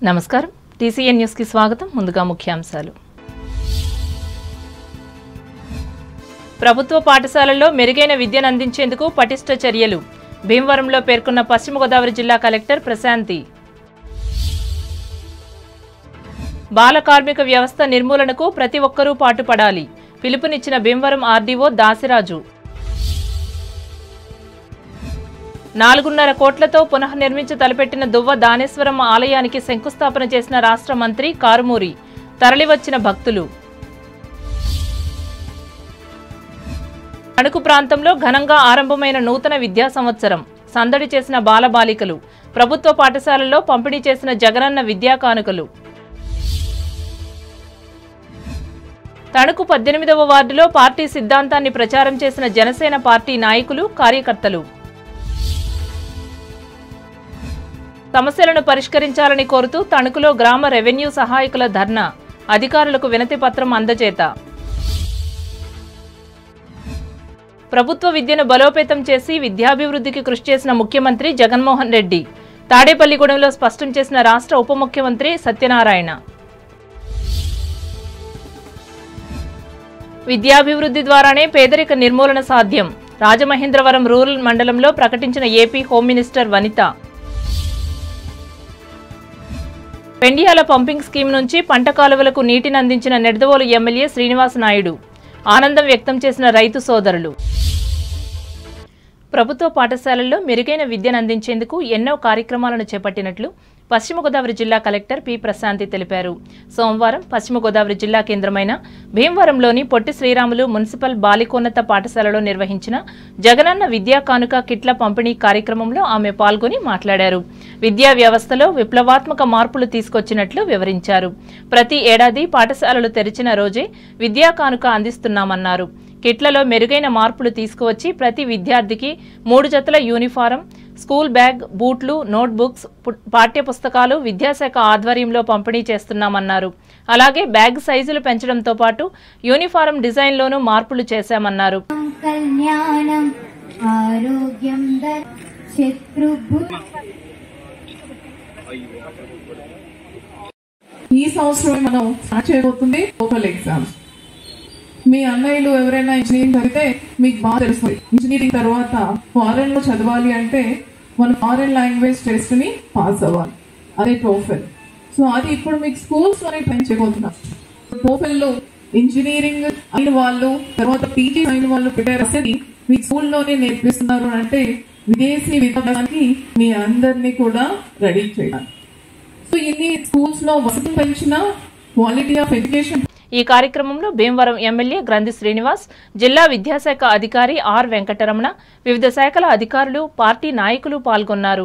నమస్కారం టీసీఎన్ న్యూస్కి స్వాగతం ముందుగా ముఖ్యాంశాలు ప్రభుత్వ పాఠశాలల్లో మెరుగైన విద్యను అందించేందుకు పటిష్ట చర్యలు భీమవరంలో పేర్కొన్న పశ్చిమ గోదావరి జిల్లా కలెక్టర్ ప్రశాంతి బాల కార్మిక వ్యవస్థ నిర్మూలనకు ప్రతి ఒక్కరూ పాటుపడాలి పిలుపునిచ్చిన భీమవరం ఆర్డీఓ దాసిరాజు నాలుగున్నర కోట్లతో పునఃనిర్మించి తలపెట్టిన దువ్వ దానేశ్వరం ఆలయానికి శంకుస్థాపన చేసిన రాష్ట్ర మంత్రి కారుమూరి తరలివచ్చిన భక్తులు అణుకు ప్రాంతంలో ఘనంగా ఆరంభమైన నూతన విద్యా సంవత్సరం సందడి చేసిన బాలబాలికలు ప్రభుత్వ పాఠశాలల్లో పంపిణీ చేసిన జగనన్న విద్యా కానుకలు తణుకు పద్దెనిమిదవ వార్డులో పార్టీ సిద్ధాంతాన్ని ప్రచారం చేసిన జనసేన పార్టీ నాయకులు కార్యకర్తలు సమస్యలను పరిష్కరించాలని కోరుతూ తణుకులో గ్రామ రెవెన్యూ సహాయకుల ధర్నా అధికారులకు వినతి పత్రం అందజేత ప్రభుత్వ విద్యను బలోపేతం చేసి విద్యాభివృద్ధికి కృషి చేసిన ముఖ్యమంత్రి జగన్మోహన్ రెడ్డి తాడేపల్లిగూడెంలో స్పష్టం చేసిన రాష్ట్ర ఉప ముఖ్యమంత్రి సత్యనారాయణ విద్యాభివృద్ధి ద్వారానే పేదరిక నిర్మూలన సాధ్యం రాజమహేంద్రవరం రూరల్ మండలంలో ప్రకటించిన ఏపీ హోం మినిస్టర్ వనిత పెండియాల పంపింగ్ స్కీమ్ నుంచి పంట కాలువలకు నీటిని అందించిన నెడదవోలు ఎమ్మెల్యే శ్రీనివాస్ నాయుడు ఆనందం వ్యక్తం చేసిన రైతు సోదరులు ప్రభుత్వ పాఠశాలల్లో మెరుగైన విద్యను అందించేందుకు ఎన్నో కార్యక్రమాలను చేపట్టినట్లు పశ్చిమ గోదావరి జిల్లా కలెక్టర్ పి ప్రశాంతి తెలిపారు సోమవారం పశ్చిమ గోదావరి జిల్లా కేంద్రమైన భీమవరంలోని పొట్టి శ్రీరాములు మున్సిపల్ బాలికోన్నత పాఠశాలలో నిర్వహించిన జగనన్న విద్యా కానుక కిట్ల పంపిణీ కార్యక్రమంలో ఆమె పాల్గొని మాట్లాడారు విద్యా వ్యవస్థలో విప్లవాత్మక మార్పులు తీసుకొచ్చినట్లు వివరించారు ప్రతి ఏడాది పాఠశాలలు తెరిచిన రోజే విద్యా కానుక అందిస్తున్నామన్నారు కిట్లలో మెరుగైన మార్పులు తీసుకువచ్చి ప్రతి విద్యార్థికి మూడు జతల యూనిఫారం స్కూల్ బ్యాగ్ బూట్లు నోట్బుక్స్ పు- పాఠ్యపుస్తకాలు విద్యాశాఖ ఆధ్వర్యంలో పంపిణీ చేస్తున్నామన్నారు అలాగే బ్యాగ్ సైజులు పెంచడంతో పాటు యూనిఫారం డిజైన్లోనూ మార్పులు చేశామన్నారు కళ్యాణం ఆరోగ్యం ద శత్రుభు ఈ సంవత్సరం మనం స్టార్ట్ చేయబోతుంది లోకల్ ఎగ్జామ్స్ మీ అన్నయ్యలు ఎవరైనా ఇంజనీరింగ్ చదివితే మీకు బాగా తెలుస్తుంది ఇంజనీరింగ్ తర్వాత ఫారెన్ లో చదవాలి అంటే మన ఫారెన్ లాంగ్వేజ్ టెస్ట్ ని పాస్ అవ్వాలి అదే టోఫెల్ సో అది ఇప్పుడు మీకు స్కూల్స్ లోనే ట్రైన్ చేయబోతున్నాం టోఫెల్ లో ఇంజనీరింగ్ అయిన వాళ్ళు తర్వాత పీజీ అయిన వాళ్ళు ప్రిపేర్ అసలు మీకు స్కూల్లోనే నేర్పిస్తున్నారు అంటే విదేశీ విధానానికి మీ అందరినీ కూడా రెడీ చేయాలి సో ఇన్ని స్కూల్స్ లో వసతి పెంచిన క్వాలిటీ ఆఫ్ ఎడ్యుకేషన్ ఈ కార్యక్రమంలో భీమవరం ఎమ్మెల్యే గ్రంథి శ్రీనివాస్ జిల్లా విద్యాశాఖ అధికారి ఆర్ వెంకటరమణ వివిధ శాఖల అధికారులు పార్టీ నాయకులు పాల్గొన్నారు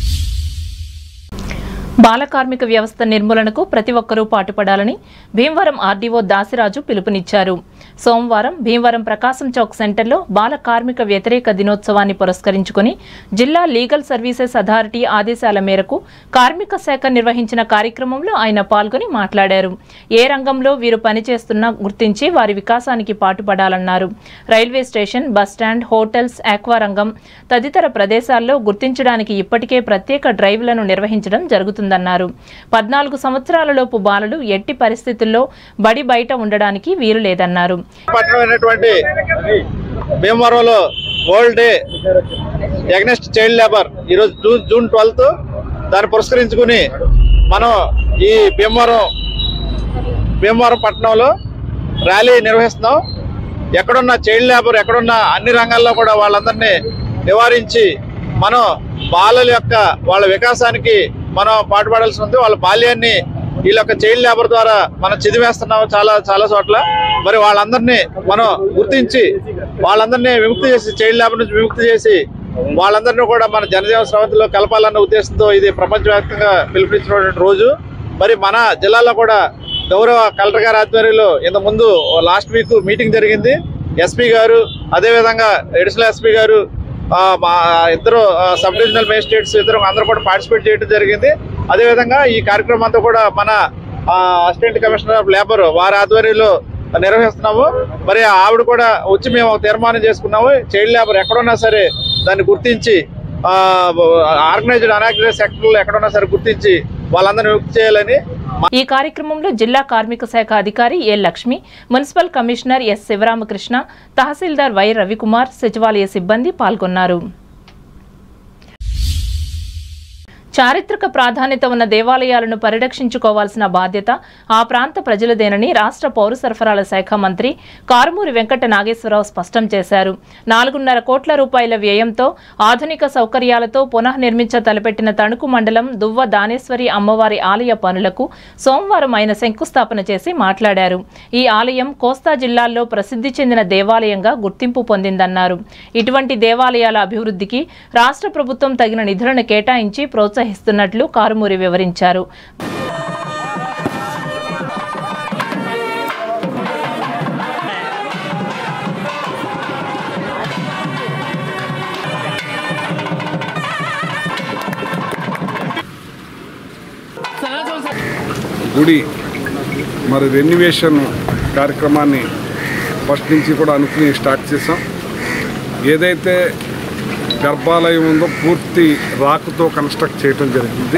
బాల కార్మిక వ్యవస్థ నిర్మూలనకు ప్రతి ఒక్కరూ పాటుపడాలని భీమవరం ఆర్డీఓ దాసిరాజు పిలుపునిచ్చారు సోమవారం భీమవరం ప్రకాశం చౌక్ సెంటర్లో బాల కార్మిక వ్యతిరేక దినోత్సవాన్ని పురస్కరించుకుని జిల్లా లీగల్ సర్వీసెస్ అథారిటీ ఆదేశాల మేరకు కార్మిక శాఖ నిర్వహించిన కార్యక్రమంలో ఆయన పాల్గొని మాట్లాడారు ఏ రంగంలో వీరు పనిచేస్తున్నా గుర్తించి వారి వికాసానికి పాటుపడాలన్నారు railway station bus stand hotels aqua రంగం తదితర ప్రదేశాల్లో గుర్తించడానికి ఇప్పటికే ప్రత్యేక డ్రైవ్లను నిర్వహించడం జరుగుతుందన్నారు పద్నాలుగు సంవత్సరాలలోపు బాలలు ఎట్టి పరిస్థితుల్లో బడి బయట ఉండడానికి వీలు లేదన్నారు పట్టణమైనటువంటి భీమవరంలో world day against child labour ఈరోజు జూన్ జూన్ ట్వెల్త్ దాన్ని పురస్కరించుకుని మనం ఈ భీమవరం భీమవరం పట్టణంలో ర్యాలీ నిర్వహిస్తున్నాం ఎక్కడున్న చైల్డ్ లేబర్ ఎక్కడున్న అన్ని రంగాల్లో కూడా వాళ్ళందరినీ నివారించి మనం బాలల యొక్క వాళ్ళ వికాసానికి మనం పాటుపడాల్సి ఉంది వాళ్ళ బాల్యాన్ని వీళ్ళ యొక్క చైల్డ్ లేబర్ ద్వారా మనం చిదివేస్తున్నాం చాలా చాలా చోట్ల మరి వాళ్ళందరినీ మనం గుర్తించి వాళ్ళందరినీ విముక్తి చేసి చైల్డ్ లేబర్ నుంచి విముక్తి చేసి వాళ్ళందరినీ కూడా మన జనజీవన స్రవంతిలో కలపాలన్న ఉద్దేశంతో ఇది ప్రపంచవ్యాప్తంగా పిలుపునిచ్చినటువంటి రోజు మరి మన జిల్లాలో కూడా గౌరవ కలెక్టర్ గారి ఆధ్వర్యంలో ఇంత ముందు లాస్ట్ వీక్ మీటింగ్ జరిగింది ఎస్పీ గారు అదేవిధంగా ఎడిషనల్ ఎస్పీ గారు ఆ, మా ఇద్దరు ఆ, సబ్ డివిజనల్ మేజిస్ట్రేట్స్ ఇద్దరు అందరూ కూడా పార్టిసిపేట్ చేయడం జరిగింది అదేవిధంగా ఈ కార్యక్రమం అంతా కూడా మన ఆ, అసిస్టెంట్ కమిషనర్ ఆఫ్ లేబర్ వారి ఆధ్వర్యంలో నిర్వహిస్తున్నాము మరి ఆవిడ కూడా వచ్చి మేము ఒక తీర్మానం చేసుకున్నాము చైల్డ్ లేబర్ ఎక్కడున్నా సరే దాన్ని గుర్తించి ఆర్గనైజ్డ్ అనార్గనైజ్ సెక్టర్లో ఎక్కడున్నా సరే గుర్తించి వాళ్ళందరినీ విముక్తి చేయాలని ఈ కార్యక్రమంలో జిల్లా కార్మిక శాఖ అధికారి A Lakshmi municipal commissioner S Sivaramakrishna తహసీల్దార్ వై రవికుమార్ సచివాలయ సిబ్బంది పాల్గొన్నారు చారిత్రక ప్రాధాన్యత ఉన్న దేవాలయాలను పరిరక్షించుకోవాల్సిన బాధ్యత ఆ ప్రాంత ప్రజలదేనని రాష్ట్ర పౌర సరఫరాల శాఖ మంత్రి కారుమూరి వెంకట నాగేశ్వరరావు స్పష్టం చేశారు నాలుగున్నర కోట్ల రూపాయల వ్యయంతో ఆధునిక సౌకర్యాలతో పునః నిర్మించ తలపెట్టిన తణుకు మండలం దువ్వ దానేశ్వరి అమ్మవారి ఆలయ పనులకు సోమవారం ఆయన శంకుస్థాపన చేసి మాట్లాడారు ఈ ఆలయం కోస్తా జిల్లాల్లో ప్రసిద్ధి చెందిన దేవాలయంగా గుర్తింపు పొందిందన్నారు ఇటువంటి దేవాలయాల అభివృద్ధికి రాష్ట్ర ప్రభుత్వం తగిన నిధులను కేటాయించి ప్రోత్సహిస్తున్నట్లు కారుమూరి వివరించారు గుడి మరి రెన్యువేషన్ కార్యక్రమాన్ని ఫస్ట్ నుంచి కూడా అనుకుని స్టార్ట్ చేసాం ఏదైతే గర్భాలయం ఉందో పూర్తి రాకుతో కన్స్ట్రక్ట్ చేయడం జరిగింది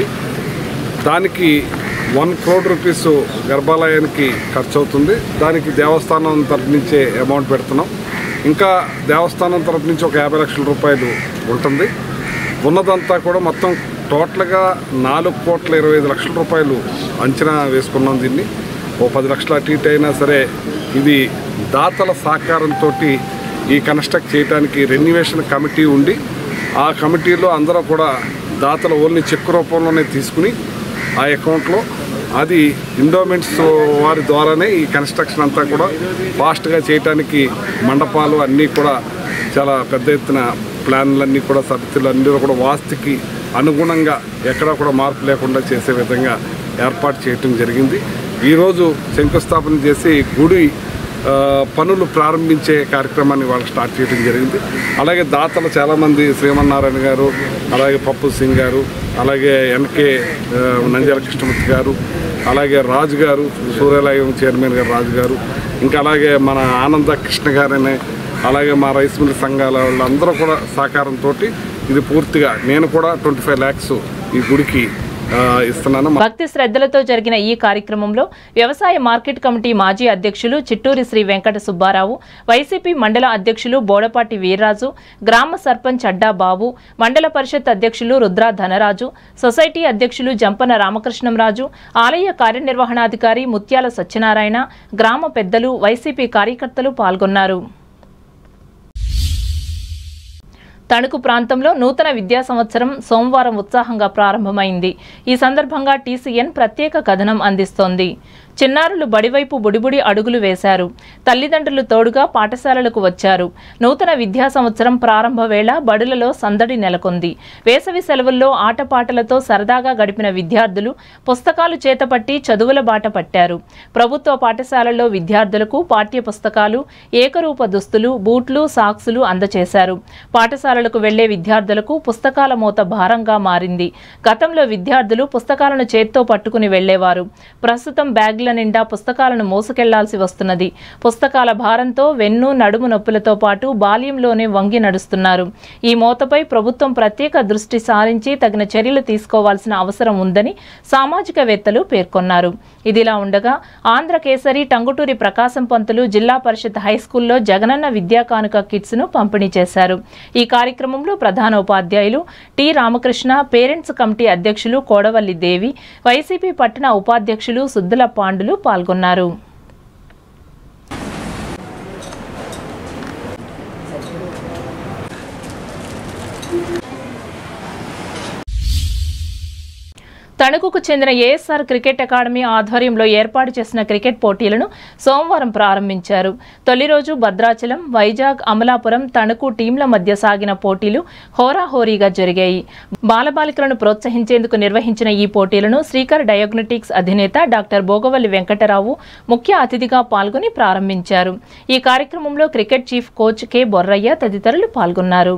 దానికి వన్ క్రోడ్ రూపీస్ గర్భాలయానికి ఖర్చు అవుతుంది దానికి దేవస్థానం తరపు నుంచే అమౌంట్ పెడుతున్నాం ఇంకా దేవస్థానం తరపు నుంచి ఒక యాభై లక్షల రూపాయలు ఉంటుంది ఉన్నదంతా కూడా మొత్తం టోటల్గా నాలుగు కోట్ల ఇరవై ఐదు లక్షల రూపాయలు అంచనా వేసుకున్నాం దీన్ని ఓ పది లక్షల అటు ఇటు అయినా సరే ఇది దాతల సహకారంతో ఈ కన్స్ట్రక్ట్ చేయడానికి రెన్యువేషన్ కమిటీ ఉండి ఆ కమిటీలో అందరూ కూడా దాతలు ఓన్లీ చెక్ రూపంలోనే తీసుకుని ఆ అకౌంట్లో అది ఇండోమెంట్స్ వారి ద్వారానే ఈ కన్స్ట్రక్షన్ అంతా కూడా ఫాస్ట్గా చేయడానికి మండపాలు అన్నీ కూడా చాలా పెద్ద ఎత్తున ప్లాన్లన్నీ కూడా సబ్సిడీలు అన్నీ కూడా వాస్తుకి అనుగుణంగా ఎక్కడా కూడా మార్పు లేకుండా చేసే విధంగా ఏర్పాటు చేయటం జరిగింది ఈరోజు శంకుస్థాపన చేసి గుడి ఆ, పనులు ప్రారంభించే కార్యక్రమాన్ని వాళ్ళు స్టార్ట్ చేయడం జరిగింది అలాగే దాతలు చాలామంది శ్రీమన్నారాయణ గారు అలాగే పప్పు సింగ్ గారు అలాగే ఎన్కే ఆ, నంద్యాల కృష్ణమూర్తి గారు అలాగే రాజు గారు సూర్యాలయం చైర్మన్ గారు రాజు గారు ఇంకా అలాగే మన ఆనంద కృష్ణ గారనే అలాగే మా రైస్ మిల్ సంఘాల వాళ్ళందరూ కూడా సహకారంతో ఇది పూర్తిగా నేను కూడా ట్వంటీ ఫైవ్ ల్యాక్స్ ఈ గుడికి ఆ, ఇస్తున్నాను భక్తి శ్రద్ధలతో జరిగిన ఈ కార్యక్రమంలో వ్యవసాయ మార్కెట్ కమిటీ మాజీ అధ్యక్షులు చిట్టూరి శ్రీ వెంకట సుబ్బారావు వైసీపీ మండల అధ్యక్షులు బోడపాటి వీర్రాజు గ్రామ సర్పంచ్ అడ్డా బాబు మండల పరిషత్ అధ్యక్షులు రుద్రా ధనరాజు సొసైటీ అధ్యక్షులు జంపన రామకృష్ణంరాజు ఆలయ కార్యనిర్వహణాధికారి ముత్యాల సత్యనారాయణ గ్రామ పెద్దలు వైసీపీ కార్యకర్తలు పాల్గొన్నారు తణుకు ప్రాంతంలో నూతన విద్యా సంవత్సరం సోమవారం ఉత్సాహంగా ప్రారంభమైంది ఈ సందర్భంగా టీసీఎన్ ప్రత్యేక కథనం అందిస్తోంది చిన్నారులు బడివైపు బుడిబుడి అడుగులు వేశారు తల్లిదండ్రులు తోడుగా పాఠశాలలకు వచ్చారు నూతన విద్యా సంవత్సరం ప్రారంభ వేళ బడులలో సందడి నెలకొంది వేసవి సెలవుల్లో ఆటపాటలతో సరదాగా గడిపిన విద్యార్థులు పుస్తకాలు చేతపట్టి చదువుల బాట పట్టారు ప్రభుత్వ పాఠశాలల్లో విద్యార్థులకు పాఠ్య పుస్తకాలు ఏకరూప దుస్తులు బూట్లు సాక్సులు అందజేశారు పాఠశాలలకు వెళ్లే విద్యార్థులకు పుస్తకాల మోత భారంగా మారింది గతంలో విద్యార్థులు పుస్తకాలను చేత్తో పట్టుకుని వెళ్లేవారు ప్రస్తుతం బ్యాగ్ల నిండా పుస్తకాలను మోసుకెళ్లాల్సి వస్తున్నది పుస్తకాల భారంతో వెన్ను నడుము నొప్పులతో పాటు బాల్యంలోనే వంగి నడుస్తున్నారు ఈ మోతపై ప్రభుత్వం ప్రత్యేక దృష్టి సారించి తగిన చర్యలు తీసుకోవాల్సిన అవసరం ఉందని సామాజికవేత్తలు పేర్కొన్నారు ఇదిలా ఉండగా ఆంధ్ర కేసరి టంగుటూరి ప్రకాశం పంతులు జిల్లా పరిషత్ హైస్కూల్లో జగనన్న విద్యా కానుక కిట్స్ ను పంపిణీ చేశారు ఈ కార్యక్రమంలో ప్రధాన ఉపాధ్యాయులు టి రామకృష్ణ పేరెంట్స్ కమిటీ అధ్యక్షులు కోడవల్లి దేవి వైసీపీ పట్టణ ఉపాధ్యక్షులు సుద్దుల పాండులు పాల్గొన్నారు తణుకుకు చెందిన ఏఎస్ఆర్ క్రికెట్ అకాడమీ ఆధ్వర్యంలో ఏర్పాటు చేసిన క్రికెట్ పోటీలను సోమవారం ప్రారంభించారు తొలి రోజు భద్రాచలం వైజాగ్ అమలాపురం తణుకు టీంల మధ్య సాగిన పోటీలు హోరాహోరీగా జరిగాయి బాలబాలికలను ప్రోత్సహించేందుకు నిర్వహించిన ఈ పోటీలను శ్రీకర్ డయాగ్నటిక్స్ అధినేత డాక్టర్ భోగవల్లి వెంకటరావు ముఖ్య అతిథిగా పాల్గొని ప్రారంభించారు ఈ కార్యక్రమంలో cricket chief coach K Borraiah తదితరులు పాల్గొన్నారు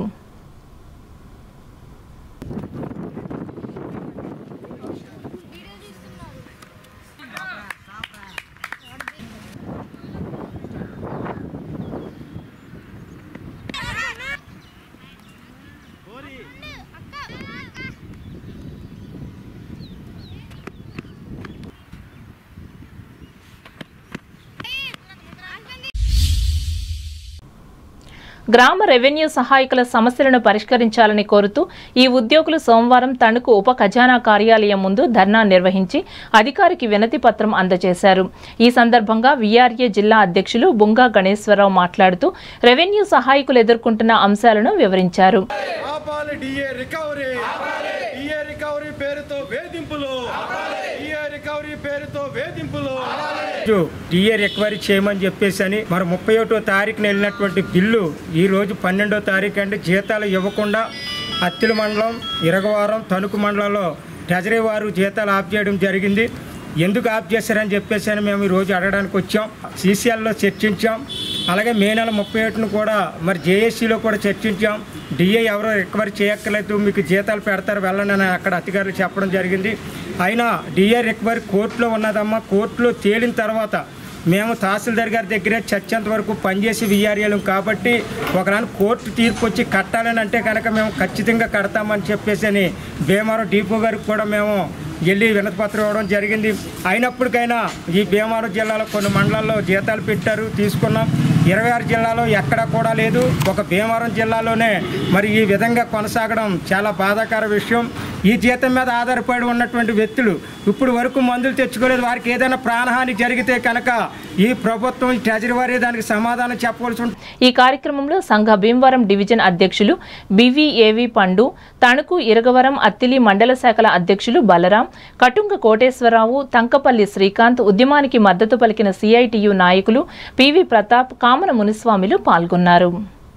గ్రామ రెవెన్యూ సహాయకుల సమస్యలను పరిష్కరించాలని కోరుతూ ఈ ఉద్యోగులు సోమవారం తణుకు ఉప ఖజానా కార్యాలయం ముందు ధర్నా నిర్వహించి అధికారికి వినతి పత్రం అందజేశారు ఈ సందర్భంగా వీఆర్ఏ జిల్లా అధ్యక్షులు బుంగా గణేశ్వరరావు మాట్లాడుతూ రెవెన్యూ సహాయకులు ఎదుర్కొంటున్న అంశాలను వివరించారు ఆపాలి డిఏ రికవరీ డిఏ రికవరీ పేరుతో వేధింపులు డిఏ రికవరీ పేరుతో వేధింపులు డిఏ రికవరీ చేయమని చెప్పేసి అని మరి ముప్పై ఒకటో తారీఖున వెళ్ళినటువంటి బిల్లు ఈ రోజు పన్నెండో తారీఖు అంటే జీతాలు ఇవ్వకుండా అత్తిలి మండలం ఇరగవారం తణుకు మండలంలో ట్రెజరీ వారు జీతాలు ఆఫ్ చేయడం జరిగింది ఎందుకు ఆఫ్ చేశారని చెప్పేసి అని మేము ఈరోజు అడగడానికి వచ్చాం సీసీఎల్లో చర్చించాం అలాగే మే నెల ముప్పై ఒకటిని కూడా మరి జేఏసీలో కూడా చర్చించాం డిఏ ఎవరో రికవరీ చేయక్కర్లేదు మీకు జీతాలు పెడతారు వెళ్ళండి అని అక్కడ అధికారులు చెప్పడం జరిగింది అయినా డిఏ రికవరీ కోర్టులో ఉన్నదమ్మా కోర్టులో తేలిన తర్వాత మేము తహసీల్దార్ గారి దగ్గరే చచ్చేంత వరకు పనిచేసి విఆర్ఏలం కాబట్టి ఒకనాడు కోర్టు తీర్పు వచ్చి కట్టాలని అంటే కనుక మేము ఖచ్చితంగా కడతామని చెప్పేసి అని భీమవరం డిపో గారికి కూడా మేము వెళ్ళి వినతిపత్రం ఇవ్వడం జరిగింది అయినప్పటికైనా ఈ భీమవరం జిల్లాలో కొన్ని మండలాల్లో జీతాలు పెట్టారు తీసుకున్నాం ఇరవై ఆరు జిల్లాలో ఎక్కడా కూడా లేదు ఒక భీమవరం జిల్లాలోనే మరి ఈ విధంగా కొనసాగడం చాలా బాధాకర విషయం ఈ జీతం మీద ఆధారపడి ఉన్నటువంటి వ్యక్తులు ఇప్పుడు వరకు మందులు తెచ్చుకోలేదు వారికి ఏదైనా ప్రాణహాని జరిగితే కనుక ఈ ప్రభుత్వం ఈ ట్రెజరీ వారే దానికి సమాధానం చెప్పవలసి ఉంటుంది ఈ కార్యక్రమంలో సంఘ భీమవరం డివిజన్ అధ్యక్షులు బివిఏవి పండు తణుకు ఇరగవరం అత్తిలి మండల శాఖల అధ్యక్షులు బలరాం కటుంగ కోటేశ్వరరావు తంకపల్లి శ్రీకాంత్ ఉద్యమానికి మద్దతు పలికిన సిఐటియు నాయకులు పివి ప్రతాప్ కామన మునిస్వామిలు పాల్గొన్నారు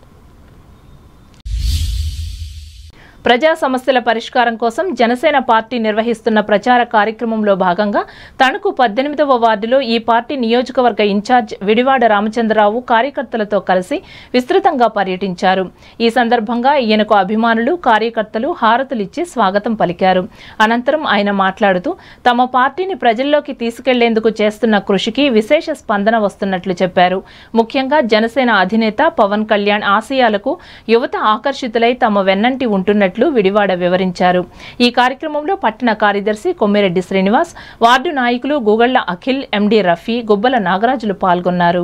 ప్రజా సమస్యల పరిష్కారం కోసం జనసేన పార్టీ నిర్వహిస్తున్న ప్రచార కార్యక్రమంలో భాగంగా తణుకు పద్దెనిమిదవ వార్డులో ఈ పార్టీ నియోజకవర్గ ఇన్ఛార్జ్ విడివాడ రామచంద్రరావు కార్యకర్తలతో కలిసి విస్తృతంగా పర్యటించారు ఈ సందర్భంగా ఈయనకు అభిమానులు కార్యకర్తలు హారతులిచ్చి స్వాగతం పలికారు అనంతరం ఆయన మాట్లాడుతూ తమ పార్టీని ప్రజల్లోకి తీసుకెళ్లేందుకు చేస్తున్న కృషికి విశేష స్పందన వస్తున్నట్లు చెప్పారు ముఖ్యంగా జనసేన అధినేత పవన్ కళ్యాణ్ ఆశయాలకు యువత ఆకర్షితులై తమ వెన్నంటి ఉంటున్నట్లు విడివాడ వివరించారు ఈ కార్యక్రమంలో పట్టణ కార్యదర్శి కొమ్మిరెడ్డి శ్రీనివాస్ వార్డు నాయకులు గూగళ్ల అఖిల్ ఎండి రఫీ గుబ్బల నాగరాజులు పాల్గొన్నారు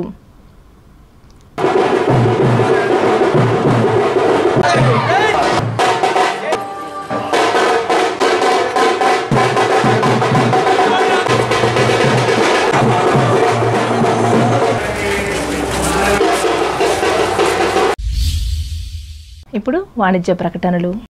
ఇప్పుడు వాణిజ్య ప్రకటనలు